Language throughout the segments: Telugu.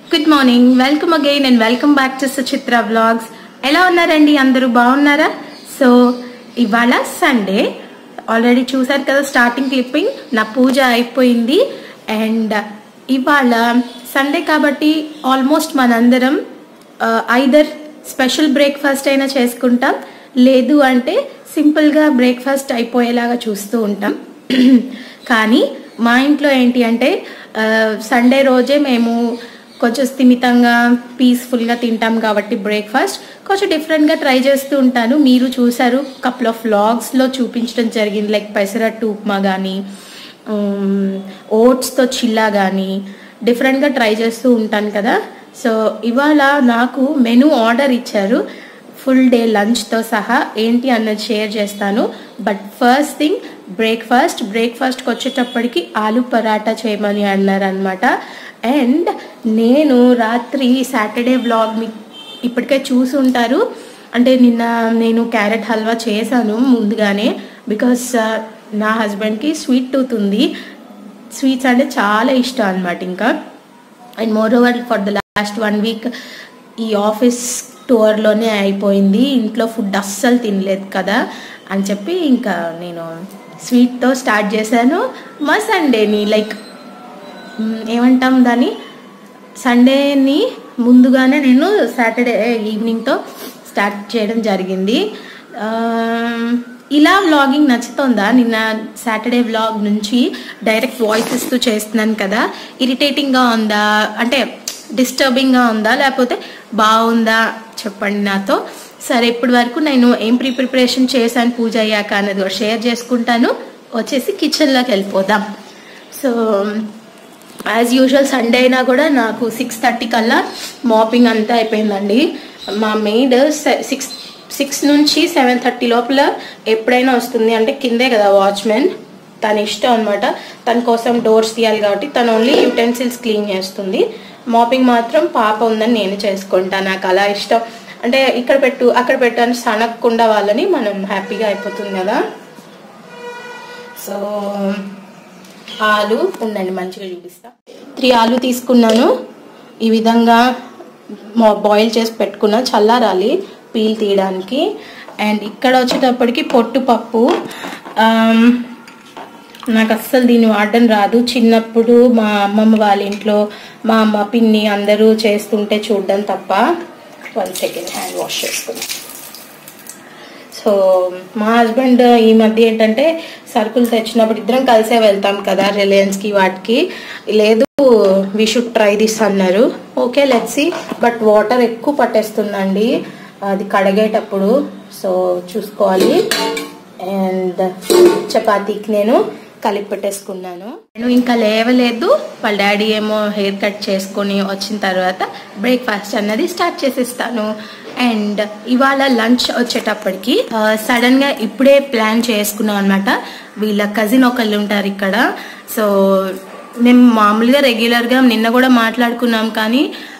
good morning welcome again and welcome back to Suchitra vlogs ఎలా ఉన్నారండి అందరూ బాగున్నారా సో ఇవాళ సండే ఆల్రెడీ చూసారు కదా స్టార్టింగ్ క్లిప్పింగ్ నా పూజ అయిపోయింది అండ్ ఇవాళ సండే కాబట్టి ఆల్మోస్ట్ మనందరం ఐదర్ స్పెషల్ బ్రేక్ఫాస్ట్ అయినా చేసుకుంటాం లేదు అంటే సింపుల్గా బ్రేక్ఫాస్ట్ అయిపోయేలాగా చూస్తూ ఉంటాం కానీ మా ఇంట్లో ఏంటి అంటే సండే రోజే మేము కొంచెం స్థిమితంగా పీస్ఫుల్గా తింటాం కాబట్టి బ్రేక్ఫాస్ట్ కొంచెం డిఫరెంట్గా ట్రై చేస్తూ ఉంటాను మీరు చూసారు కపుల్ ఆఫ్ వ్లాగ్స్లో చూపించడం జరిగింది లైక్ పెసరట్టు ఉప్మా కానీ ఓట్స్తో చిల్లా కానీ డిఫరెంట్గా ట్రై చేస్తూ ఉంటాను కదా సో ఇవాళ నాకు మెనూ ఆర్డర్ ఇచ్చారు ఫుల్ డే లంచ్తో సహా ఏంటి అన్నది షేర్ చేస్తాను బట్ ఫస్ట్ థింగ్ బ్రేక్ఫాస్ట్ బ్రేక్ఫాస్ట్కి వచ్చేటప్పటికి ఆలు పరాటా చేయమని అన్నారు అనమాట అండ్ నేను రాత్రి సాటర్డే వ్లాగ్ మీ ఇప్పటికే చూసి ఉంటారు అంటే నిన్న నేను క్యారెట్ హల్వా చేశాను ముందుగానే బికాస్ నా హస్బెండ్కి స్వీట్ టూత్ ఉంది స్వీట్స్ అంటే చాలా ఇష్టం అనమాట ఇంకా and moreover for the last one week ఈ ఆఫీస్ టూర్లోనే అయిపోయింది ఇంట్లో ఫుడ్ అస్సలు తినలేదు కదా అని చెప్పి ఇంకా నేను స్వీట్తో స్టార్ట్ చేశాను మా సండేని లైక్ ఏమంటాం దాన్ని సండేని ముందుగానే నేను సాటర్డే ఈవినింగ్తో స్టార్ట్ చేయడం జరిగింది ఇలా వ్లాగింగ్ నచ్చుతుందా నిన్న సాటర్డే వ్లాగ్ నుంచి డైరెక్ట్ వాయిస్ ఇస్తూ చేస్తున్నాను కదా ఇరిటేటింగ్గా ఉందా అంటే డిస్టర్బింగ్గా ఉందా లేకపోతే బాగుందా చెప్పండి నాతో సరే ఇప్పటి వరకు నేను ఏం ప్రీ ప్రిపరేషన్ చేశాను పూజ అయ్యాక అనేది కూడా షేర్ చేసుకుంటాను వచ్చేసి కిచెన్లోకి వెళ్ళిపోదాం సో యాజ్ యూజువల్ సండే అయినా కూడా నాకు సిక్స్ థర్టీ కల్లా మాపింగ్ అంతా అయిపోయిందండి మా మెయిడ్ సిక్స్ సిక్స్ నుంచి సెవెన్ థర్టీ లోపల ఎప్పుడైనా వస్తుంది అంటే కిందే కదా వాచ్మెన్ తన ఇష్టం అనమాట తన కోసం డోర్స్ తీయాలి కాబట్టి తను ఓన్లీ యూటెన్సిల్స్ క్లీన్ చేస్తుంది మాపింగ్ మాత్రం పాప ఉందని నేను చేసుకుంటాను నాకు అలా ఇష్టం అంటే ఇక్కడ పెట్టు అక్కడ పెట్టు అని సనక్కుండా వాళ్ళని మనం హ్యాపీగా అయిపోతుంది కదా సో ఆలు ఉండండి మంచిగా చూపిస్తా త్రీ ఆలు తీసుకున్నాను ఈ విధంగా బాయిల్ చేసి పెట్టుకున్నా చల్లారాలి పీల్ తీయడానికి అండ్ ఇక్కడ వచ్చేటప్పటికి పొట్టు పప్పు నాకు అస్సలు దీన్ని వాడడం రాదు చిన్నప్పుడు మా అమ్మమ్మ వాళ్ళ ఇంట్లో మా అమ్మ పిన్ని అందరూ చేస్తుంటే చూడడం తప్ప వన్ సెకండ్ హ్యాండ్ వాష్ చేసుకున్నాను సో మా హస్బెండ్ ఈ మధ్య ఏంటంటే సరుకులు తెచ్చినప్పుడు ఇద్దరం కలిసే వెళ్తాం కదా రిలయన్స్కి వాటికి లేదు వీ షుడ్ ట్రై దిస్ అన్నారు ఓకే లెట్సి బట్ వాటర్ ఎక్కువ పట్టేస్తుందండి అది కడిగేటప్పుడు సో చూసుకోవాలి అండ్ చపాతీకి నేను కలిపి పెట్టేసుకున్నాను నేను ఇంకా లేవలేదు వాళ్ళ డాడీ ఏమో హెయిర్ కట్ చేసుకొని వచ్చిన తర్వాత బ్రేక్ఫాస్ట్ అన్నది స్టార్ట్ చేసేస్తాను అండ్ ఇవాళ లంచ్ వచ్చేటప్పటికి సడన్ గా ఇప్పుడే ప్లాన్ చేసుకున్నాం అనమాట వీళ్ళ కజిన్ ఒకళ్ళు ఉంటారు ఇక్కడ సో మేము మామూలుగా రెగ్యులర్గా నిన్న కూడా మాట్లాడుకున్నాం కానీ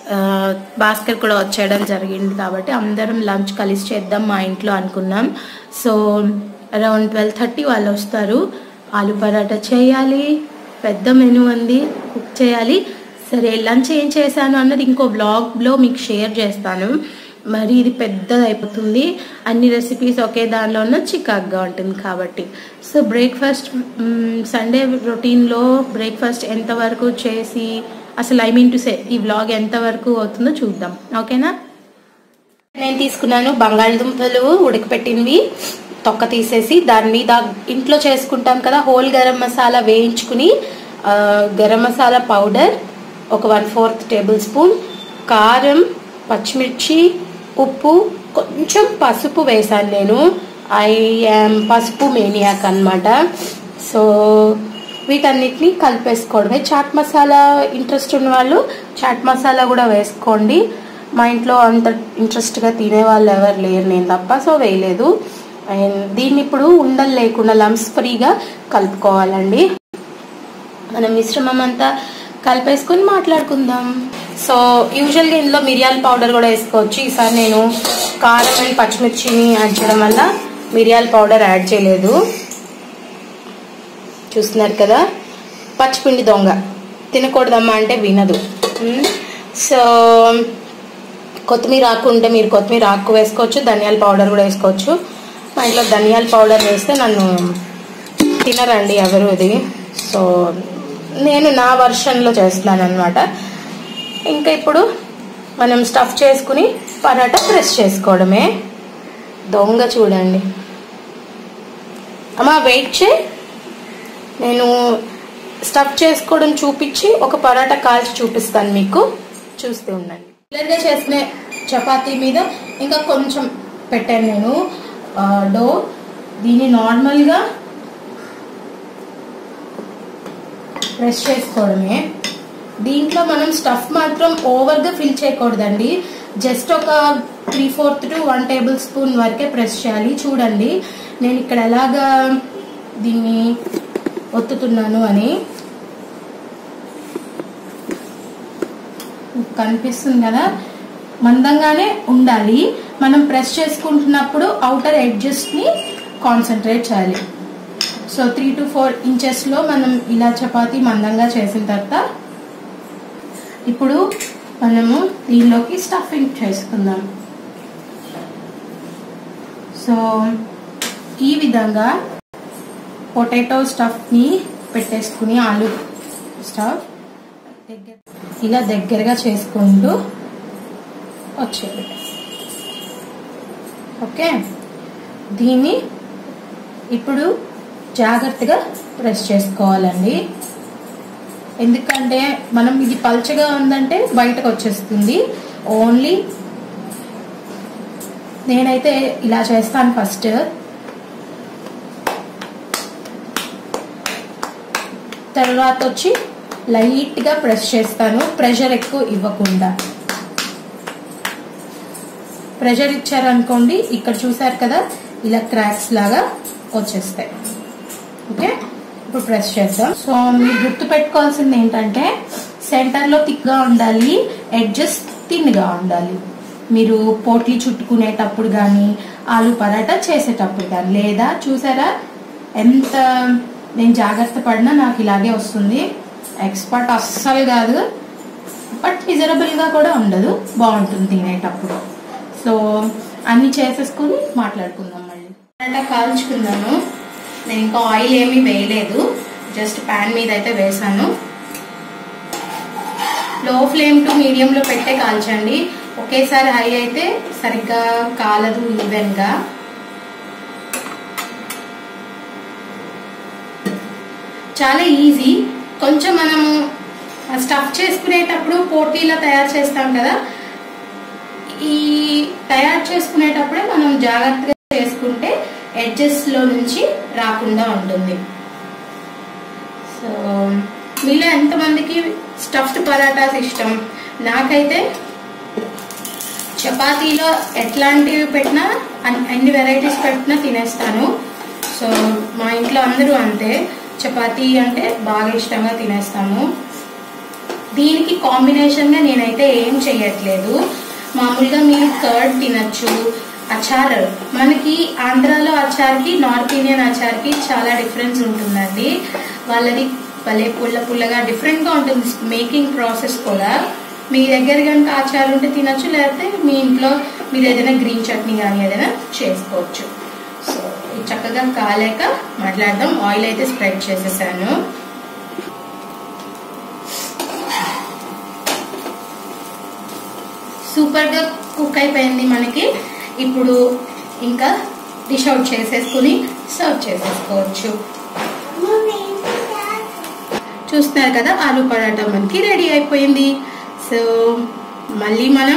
భాస్కర్ కూడా వచ్చేయడం జరిగింది కాబట్టి అందరం లంచ్ కలిసి చేద్దాం మా ఇంట్లో అనుకున్నాం సో అరౌండ్ ట్వెల్వ్ థర్టీ వాళ్ళు వస్తారు ఆలు పరాటా చేయాలి పెద్ద మెనూ ఉంది కుక్ చేయాలి సరే లంచ్ ఏం చేశాను అన్నది ఇంకో బ్లాగ్లో మీకు షేర్ చేస్తాను మరి ఇది పెద్దది అయిపోతుంది అన్ని రెసిపీస్ ఒకే దానిలో ఉన్న చికాక్గా ఉంటుంది కాబట్టి సో బ్రేక్ఫాస్ట్ సండే రొటీన్లో బ్రేక్ఫాస్ట్ ఎంతవరకు చేసి అసలు ఐ మీన్ టు సే ఈ వ్లాగ్ ఎంతవరకు అవుతుందో చూద్దాం ఓకేనా నేను తీసుకున్నాను బంగాళదుంపలు ఉడకపెట్టినవి తొక్క తీసేసి దాని మీద ఇంట్లో చేసుకుంటాం కదా హోల్ గరం మసాలా వేయించుకుని గరం మసాలా పౌడర్ ఒక వన్ ఫోర్త్ టేబుల్ స్పూన్ కారం పచ్చిమిర్చి ఉప్పు కొంచెం పసుపు వేశాను నేను ఐ యామ్ పసుపు మేనియాక్ అనమాట సో వీటన్నిటిని కలిపేసుకోవడమే చాట్ మసాలా ఇంట్రెస్ట్ ఉన్న వాళ్ళు చాట్ మసాలా కూడా వేసుకోండి మా ఇంట్లో అంత ఇంట్రెస్ట్గా తినే వాళ్ళు ఎవరు లేరు నేను తప్ప సో వేయలేదు అండ్ దీన్ని ఇప్పుడు ఉండలు లేకుండా లంప్స్ ఫ్రీగా కలుపుకోవాలండి మనం మిశ్రమం అంతా కలిపేసుకొని మాట్లాడుకుందాం సో యూజువల్గా ఇందులో మిరియాల పౌడర్ కూడా వేసుకోవచ్చు ఈసారి నేను కారం అండ్ పచ్చిమిర్చిని యాడ్ చేయడం వల్ల మిరియాల పౌడర్ యాడ్ చేయలేదు చూస్తున్నారు కదా పచ్చిపిండి దొంగ తినకూడదమ్మా అంటే వినదు సో కొత్తిమీర ఆకు ఉంటే మీరు కొత్తిమీర ఆకు వేసుకోవచ్చు ధనియాల పౌడర్ కూడా వేసుకోవచ్చు మా ఇంట్లో ధనియాల పౌడర్ వేస్తే నన్ను తినరండి ఎవరు ఇది సో నేను నా వర్షన్లో చేస్తున్నాను అనమాట ఇంకా ఇప్పుడు మనం స్టఫ్ చేసుకుని పరాటా ప్రెస్ చేసుకోవడమే దొంగ చూడండి అమ్మా వెయిట్ చే నేను స్టఫ్ చేసుకోవడం చూపించి ఒక పరాటా కాల్చి చూపిస్తాను మీకు చూస్తూ ఉండండి రెగ్యులర్గా చేసిన చపాతీ మీద ఇంకా కొంచెం పెట్టాను నేను ఆ, డో దీన్ని నార్మల్గా ప్రెస్ చేసుకోవడమే దీంట్లో మనం స్టఫ్ మాత్రం ఓవర్గా ఫిల్ చేయకూడదండి జస్ట్ ఒక three fourth to one tablespoon వరకే ప్రెస్ చేయాలి చూడండి నేను ఇక్కడ ఎలాగా దీన్ని ఒత్తుతున్నాను అని కనిపిస్తుంది కదా మందంగానే ఉండాలి మనం ప్రెస్ చేసుకుంటున్నప్పుడు అవుటర్ ఎడ్జెస్ని కాన్సన్ట్రేట్ చేయాలి సో త్రీ టు ఫోర్ ఇంచెస్లో మనం ఇలా చపాతీ మందంగా చేసిన తర్వాత ఇప్పుడు మనము దీనిలోకి స్టఫింగ్ చేసుకుందాం సో ఈ విధంగా పొటాటో స్టఫ్ని పెట్టేసుకుని ఆలు స్టఫ్ దగ్గర ఇలా దగ్గరగా చేసుకుంటూ వచ్చేది ఓకే దీన్ని ఇప్పుడు జాగ్రత్తగా ప్రెస్ చేసుకోవాలండి ఎందుకంటే మనం ఇది పల్చగా ఉందంటే బయటకు వచ్చేస్తుంది ఓన్లీ నేనైతే ఇలా చేస్తాను ఫస్ట్ తర్వాత వచ్చి లైట్గా ప్రెస్ చేస్తాను ప్రెషర్ ఎక్కువ ఇవ్వకుండా ప్రెషర్ ఇచ్చారనుకోండి ఇక్కడ చూసారు కదా ఇలా క్రాక్స్ లాగా వచ్చేస్తాయి ఓకే ఇప్పుడు ప్రెస్ చేద్దాం సో మీరు గుర్తు పెట్టుకోవాల్సింది ఏంటంటే సెంటర్లో థిక్గా ఉండాలి ఎడ్జెస్ థిన్గా ఉండాలి మీరు పోట్లీ చుట్టుకునేటప్పుడు కానీ ఆలు పరాటా చేసేటప్పుడు కానీ లేదా చూసారా ఎంత నేను జాగ్రత్త పడినా నాకు ఇలాగే వస్తుంది ఎక్స్పర్ట్ అస్సలు కాదు బట్ మిజరబుల్గా కూడా ఉండదు బాగుంటుంది తినేటప్పుడు సో అన్ని చేసేసుకుని మాట్లాడుకుందాం మళ్ళీ పరాటా కాల్చుకుందాము నేను ఇంకా ఆయిల్ ఏమీ వేయలేదు జస్ట్ ప్యాన్ మీద అయితే వేసాను లో ఫ్లేమ్ టు మీడియంలో పెట్టే కాల్చండి ఒకేసారి హై అయితే సరిగ్గా కాలదు ఈవెన్గా చాలా ఈజీ కొంచెం మనము స్టఫ్ చేసుకునేటప్పుడు పోటీలా తయారు చేస్తాం కదా ఈ తయారు చేసుకునేటప్పుడే మనం జాగ్రత్తగా చేసుకుంటే ఎడ్జెస్ లో నుంచి రాకుండా ఉంటుంది సో మీలో ఎంతమందికి స్టఫ్డ్ పరాటాస్ ఇష్టం నాకైతే చపాతీలో ఎట్లాంటివి పెట్టినా అన్- ఎన్ని వెరైటీస్ పెట్టినా తినేస్తాను సో మా ఇంట్లో అందరూ అంతే చపాతీ అంటే బాగా ఇష్టంగా తినేస్తాము దీనికి కాంబినేషన్గా నేనైతే ఏం చేయట్లేదు మామూలుగా మీరు కర్డ్ తినచ్చు అచార్ మనకి ఆంధ్రాలో అచార్కి నార్త్ ఇండియన్ అచార్కి చాలా డిఫరెన్స్ ఉంటుందండి వాళ్ళది భలే పుల్ల పుల్లగా డిఫరెంట్గా ఉంటుంది మేకింగ్ ప్రాసెస్ కూడా మీ దగ్గర కనుక ఆచార్ ఉంటే తినచ్చు లేకపోతే మీ ఇంట్లో మీరు ఏదైనా గ్రీన్ చట్నీ కానీ ఏదైనా చేసుకోవచ్చు సో ఇది చక్కగా కాలేక మాట్లాడదాం ఆయిల్ అయితే స్ప్రెడ్ చేసేసాను సూపర్ గా కుక్ అయిపోయింది మనకి ఇప్పుడు ఇంకా డిష్ అవుట్ చేసేసుకుని సర్వ్ చేసేసుకోవచ్చు చూస్తున్నారు కదా ఆలు పరాటా మనకి రెడీ అయిపోయింది సో మళ్ళీ మనం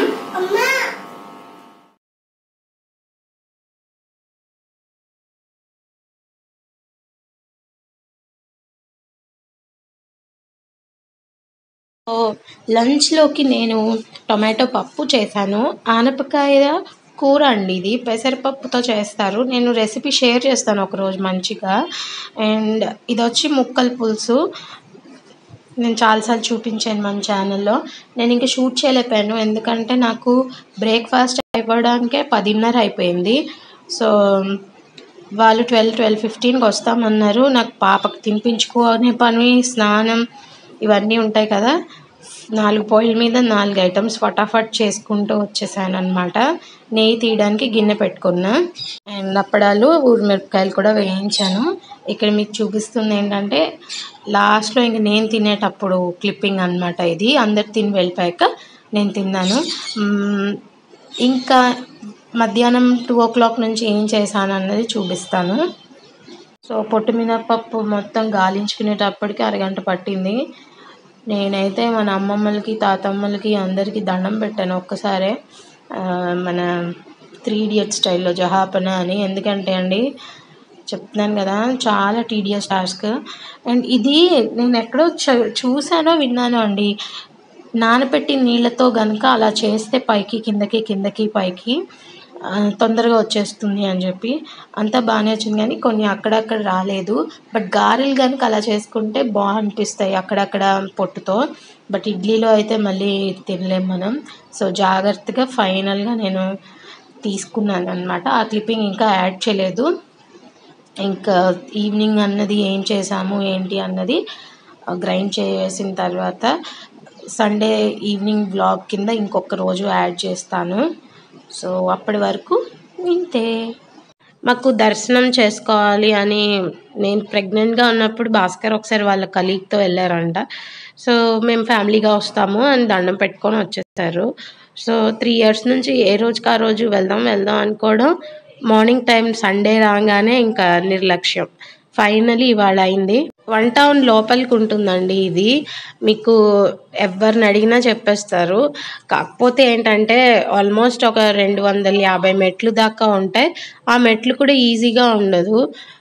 సో లంచ్లోకి నేను టొమాటో పప్పు చేశాను ఆనపకాయ కూర అండి ఇది పెసరపప్పుతో చేస్తారు నేను రెసిపీ షేర్ చేస్తాను ఒకరోజు మంచిగా అండ్ ఇది వచ్చి ముక్కల పులుసు నేను చాలాసార్లు చూపించాను మన ఛానల్లో నేను ఇంకా షూట్ చేయలేకపోయాను ఎందుకంటే నాకు బ్రేక్ఫాస్ట్ అయిపోవడానికే పదిన్నర అయిపోయింది సో వాళ్ళు ట్వెల్వ్ ట్వెల్వ్ ఫిఫ్టీన్కి వస్తామన్నారు నాకు పాపకు తినిపించుకునే పని స్నానం ఇవన్నీ ఉంటాయి కదా నాలుగు పొయ్యిల మీద నాలుగు ఐటమ్స్ ఫటాఫట్ చేసుకుంటూ వచ్చేసాను అనమాట నెయ్యి తీయడానికి గిన్నె పెట్టుకున్నా అండ్ అప్పడాలు ఊరిమిరపకాయలు కూడా వేయించాను ఇక్కడ మీకు చూపిస్తుంది ఏంటంటే లాస్ట్లో ఇంక నేను తినేటప్పుడు క్లిప్పింగ్ అనమాట ఇది అందరు తిని వెళ్ళిపోయాక నేను తిన్నాను మ్మ్, ఇంకా మధ్యాహ్నం టూ ఓ క్లాక్ నుంచి ఏం చేశాను అన్నది చూపిస్తాను సో పొట్టు మినపప్పు మొత్తం గాలించుకునేటప్పటికి అరగంట పట్టింది నేనైతే మన అమ్మమ్మలకి తాతమ్మలకి అందరికీ దండం పెట్టాను ఒక్కసారే ఆ, మన త్రీ ఇడియట్ స్టైల్లో జహాపన అని ఎందుకంటే అండి చెప్తున్నాను కదా చాలా టీడియస్ టాస్క్ అండ్ ఇది నేను ఎక్కడో చ- చూసానో విన్నానో అండి నానబెట్టి నీళ్ళతో గనుక అలా చేస్తే పైకి కిందకి కిందకి పైకి ఆ, తొందరగా వచ్చేస్తుంది అని చెప్పి అంతా బాగానే వచ్చింది కానీ కొన్ని అక్కడక్కడ రాలేదు బట్ గారెలు కనుక అలా చేసుకుంటే బాగా అనిపిస్తాయి అక్కడక్కడ పొట్టుతో బట్ ఇడ్లీలో అయితే మళ్ళీ తినలేం మనం సో జాగ్రత్తగా ఫైనల్గా నేను తీసుకున్నాను అనమాట ఆ క్లిప్పింగ్ ఇంకా యాడ్ చేయలేదు ఇంకా ఈవినింగ్ అన్నది ఏం చేసాము ఏంటి అన్నది గ్రైండ్ చేసిన తర్వాత సండే ఈవినింగ్ బ్లాగ్ కింద ఇంకొక రోజు యాడ్ చేస్తాను సో అప్పటి వరకు ఇంతే మాకు దర్శనం చేసుకోవాలి అని నేను ప్రెగ్నెంట్గా ఉన్నప్పుడు భాస్కర్ ఒకసారి వాళ్ళ కలీగ్తో వెళ్ళారంట సో మేము ఫ్యామిలీగా వస్తాము అని దండం పెట్టుకొని వచ్చేసారు సో త్రీ ఇయర్స్ నుంచి ఏ రోజుకి ఆ రోజు వెళ్దాం వెళ్దాం అనుకోవడం మార్నింగ్ టైం సండే రాగానే ఇంకా నిర్లక్ష్యం ఫైనలీ ఇవాళ అయింది వన్ టౌన్ లోపలికి ఉంటుందండి ఇది మీకు ఎవరిని అడిగినా చెప్పేస్తారు కాకపోతే ఏంటంటే ఆల్మోస్ట్ ఒక రెండు వందల యాభై మెట్లు దాకా ఉంటాయి ఆ మెట్లు కూడా ఈజీగా ఉండదు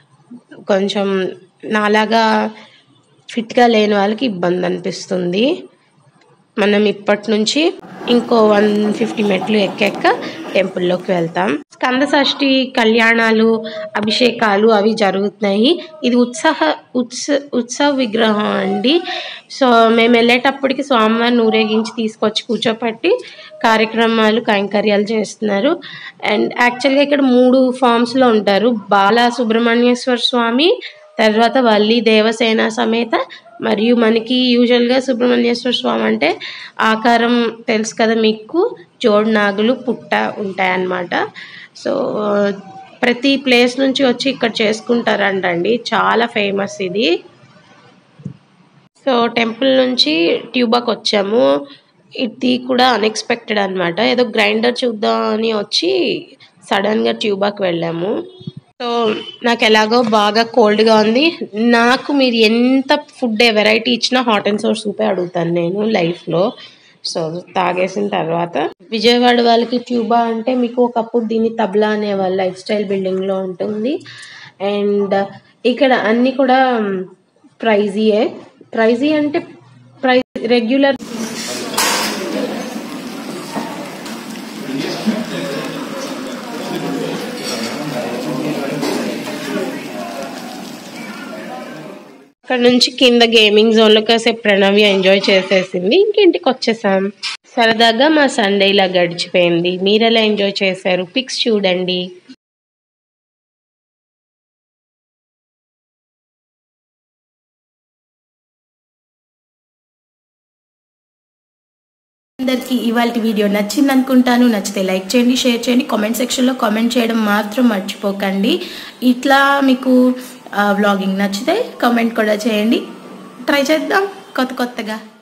కొంచెం నాలాగా ఫిట్గా లేని వాళ్ళకి ఇబ్బంది అనిపిస్తుంది మనం ఇప్పటి నుంచి ఇంకో వన్ ఫిఫ్టీ మెట్లు ఎక్కాక టెంపుల్లోకి వెళ్తాం స్కంద షష్ఠి కళ్యాణాలు అభిషేకాలు అవి జరుగుతున్నాయి ఇది ఉత్సాహ ఉత్స ఉత్సవ విగ్రహం అండి సో మేము వెళ్ళేటప్పటికి స్వామివారిని ఊరేగించి తీసుకొచ్చి కూర్చోపెట్టి కార్యక్రమాలు కైంకర్యాలు చేస్తున్నారు అండ్ యాక్చువల్గా ఇక్కడ మూడు ఫామ్స్లో ఉంటారు బాల సుబ్రహ్మణ్యేశ్వర స్వామి తర్వాత వల్లి దేవసేన సమేత మరియు మనకి యూజువల్గా సుబ్రహ్మణ్యేశ్వర స్వామి అంటే ఆకారం తెలుసు కదా మీకు జోడు నాగులు పుట్ట ఉంటాయన్నమాట సో ప్రతి ప్లేస్ నుంచి వచ్చి ఇక్కడ చేసుకుంటారంటండి చాలా ఫేమస్ ఇది సో టెంపుల్ నుంచి ట్యూబాకి వచ్చాము ఇది కూడా అన్ఎక్స్పెక్టెడ్ అనమాట ఏదో గ్రైండర్ చూద్దాం అని వచ్చి సడన్గా ట్యూబాకి వెళ్ళాము సో నాకు ఎలాగో బాగా కోల్డ్గా ఉంది నాకు మీరు ఎంత ఫుడ్ వెరైటీ ఇచ్చినా హాట్ అండ్ సోర్ సూపే అడుగుతాను నేను లైఫ్లో సో తాగేసిన తర్వాత విజయవాడ వాళ్ళకి ట్యూబా అంటే మీకు ఒకప్పుడు దీన్ని తబలా అనేవాళ్ళు లైఫ్ స్టైల్ బిల్డింగ్లో ఉంటుంది అండ్ ఇక్కడ అన్నీ కూడా ప్రైజీయే ప్రైజీ అంటే ప్రైజ్ రెగ్యులర్ అక్కడ నుంచి కింద గేమింగ్ జోన్ లో కాసేపు ప్రణవి ఎంజాయ్ చేసేసింది ఇంకింటికి వచ్చేసాం సరదాగా మా సండే ఇలా గడిచిపోయింది మీరు ఎలా ఎంజాయ్ చేశారు పిక్స్ చూడండి అందరికీ ఇవాళ వీడియో నచ్చింది అనుకుంటాను నచ్చితే లైక్ చేయండి షేర్ చేయండి కామెంట్ సెక్షన్లో కామెంట్ చేయడం మాత్రం మర్చిపోకండి ఇట్లా మీకు వ్లాగింగ్ నచ్చితే కామెంట్ కూడా చేయండి ట్రై చేద్దాం కొత్త కొత్తగా